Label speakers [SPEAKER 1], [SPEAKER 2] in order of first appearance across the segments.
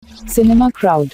[SPEAKER 1] Cinema Crowd.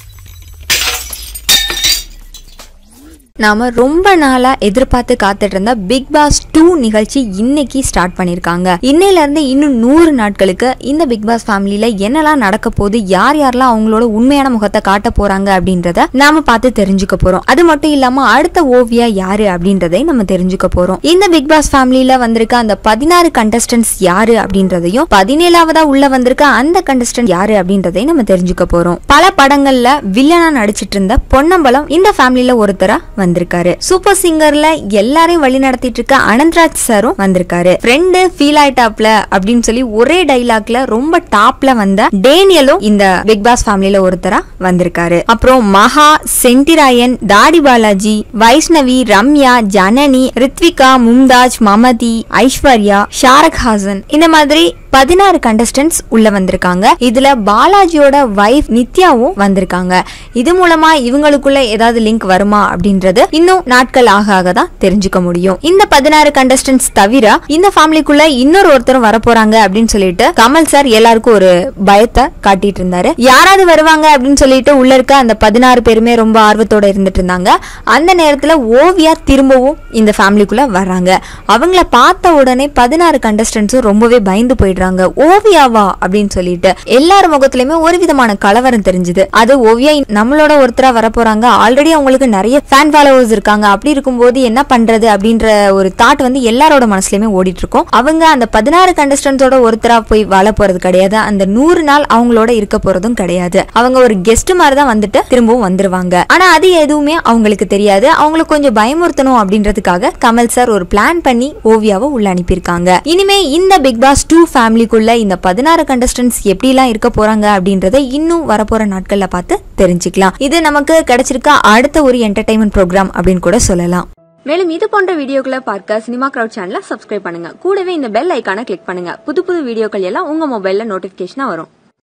[SPEAKER 2] நாம ரொம்ப நாளா எதிர்பார்த்து காத்துட்டு இருந்த பிக் பாஸ் டூ நிகழ்ச்சி இன்னைக்கு ஸ்டார்ட் பண்ணிருக்காங்க இன்னையில இருந்து இன்னும் நூறு நாட்களுக்கு இந்த பிக் பாஸ் ஃபேமிலியில என்னெல்லாம் நடக்க போகுது யார் யாரெல்லாம் அவங்களோட உண்மையான முகத்தை காட்ட போறாங்க அப்படின்றத நாம பார்த்து தெரிஞ்சுக்க போறோம் அது மட்டும் இல்லாம அடுத்த ஓவியா யாரு அப்படின்றதை நம்ம தெரிஞ்சுக்க போறோம் இந்த பிக் பாஸ் ஃபேமிலியில வந்திருக்க அந்த பதினாறு கண்டஸ்டன்ஸ் யாரு அப்படின்றதையும் பதினேழாவதா உள்ள வந்திருக்க அந்த கண்டஸ்டன்ட் யாரு அப்படின்றதையும் நம்ம தெரிஞ்சுக்க போறோம் பல படங்கள்ல வில்லனா நடிச்சிட்டு இருந்த பொன்னம்பலம் இந்த ஃபேமிலியில ஒருத்தரா வந்திருக்காரு சூப்பர் சிங்கர்ல எல்லாரையும் வழி நடத்திட்டு இருக்க அனந்த்ராஜ் சாரும் வந்திருக்காரு ஃப்ரெண்டு ஃபீல் ஆயிட்டாப்ல அப்படின்னு சொல்லி ஒரே டைலாக்ல ரொம்ப டாப்ல வந்த டேனியலும் இந்த பிக் பாஸ் ஃபேமிலியில ஒருத்தரா வந்திருக்காரு அப்புறம் மகா செந்திராயன் தாடி பாலாஜி வைஷ்ணவி ரம்யா ஜனனி ரித்விகா மும்தாஜ் மமதி ஐஸ்வர்யா ஷாரக் ஹாசன் இந்த மாதிரி பதினாறு கண்டஸ்டன்ஸ் உள்ள வந்திருக்காங்க இதுல பாலாஜியோட வைஃப் நித்யாவும் வந்திருக்காங்க இது மூலமா இவங்களுக்குள்ள ஏதாவது லிங்க் வருமா அப்படின்றது இன்னும் நாட்கள் ஆக ஆக தான் தெரிஞ்சுக்க முடியும் இந்த பதினாறு கண்டஸ்டன்ஸ் தவிர இந்த ஃபேமிலிக்குள்ள இன்னொரு ஒருத்தரும் வரப்போறாங்க அப்படின்னு சொல்லிட்டு கமல் சார் எல்லாருக்கும் ஒரு பயத்தை காட்டிட்டு இருந்தாரு யாராவது வருவாங்க அப்படின்னு சொல்லிட்டு உள்ள இருக்க அந்த பதினாறு பேருமே ரொம்ப ஆர்வத்தோட இருந்துட்டு இருந்தாங்க அந்த நேரத்துல ஓவியா திரும்பவும் இந்த ஃபேமிலிக்குள்ள வர்றாங்க அவங்கள பார்த்த உடனே பதினாறு கண்டஸ்டன்ஸும் ரொம்பவே பயந்து போயிடுறாங்க ஓவியாவா அப்படின்னு சொல்லிட்டு எல்லார் முகத்திலயுமே ஒரு விதமான கலவரம் தெரிஞ்சுது அது ஓவியா நம்மளோட ஒருத்தரா வரப்போறாங்க ஆல்ரெடி அவங்களுக்கு நிறைய ஃபேன் ஃபாலோவர்ஸ் இருக்காங்க அப்படி இருக்கும்போது என்ன பண்றது அப்படின்ற ஒரு தாட் வந்து எல்லாரோட மனசுலயுமே ஓடிட்டு இருக்கும் அவங்க அந்த பதினாறு கண்டஸ்டன்ஸோட ஒருத்தரா போய் வாழ போறது கிடையாது அந்த நூறு நாள் அவங்களோட இருக்க போறதும் கிடையாது அவங்க ஒரு கெஸ்ட் மாதிரி தான் வந்துட்டு திரும்பவும் வந்துருவாங்க ஆனா அது எதுவுமே அவங்களுக்கு தெரியாது அவங்களுக்கு கொஞ்சம் பயமுறுத்தணும் அப்படின்றதுக்காக கமல் சார் ஒரு பிளான் பண்ணி ஓவியாவை உள்ள அனுப்பியிருக்காங்க இனிமே இந்த பிக் பாஸ் டூ ஃபேமிலிக்குள்ள இந்த பதினாறு கண்டஸ்டன்ஸ் எப்படிலாம் இருக்க போறாங்க அப்படின்றத இன்னும் வரப்போற நாட்கள்ல பார்த்து தெரிஞ்சுக்கலாம் இது நமக்கு கிடைச்சிருக்க அடுத்த ஒரு என்டர்டைன்மெண்ட் ப்ரோக்ராம் அப்படின்னு கூட சொல்லலாம் மேலும் இது போன்ற வீடியோக்களை பார்க்க சினிமா கிரவுட் சேனலை சப்ஸ்கிரைப் பண்ணுங்க கூடவே இந்த பெல் ஐக்கானை கிளிக் பண்ணுங்க புது புது வீடியோக்கள் எல்லாம் உங்க மொபைல்ல நோட்டிபிகேஷனா வரும்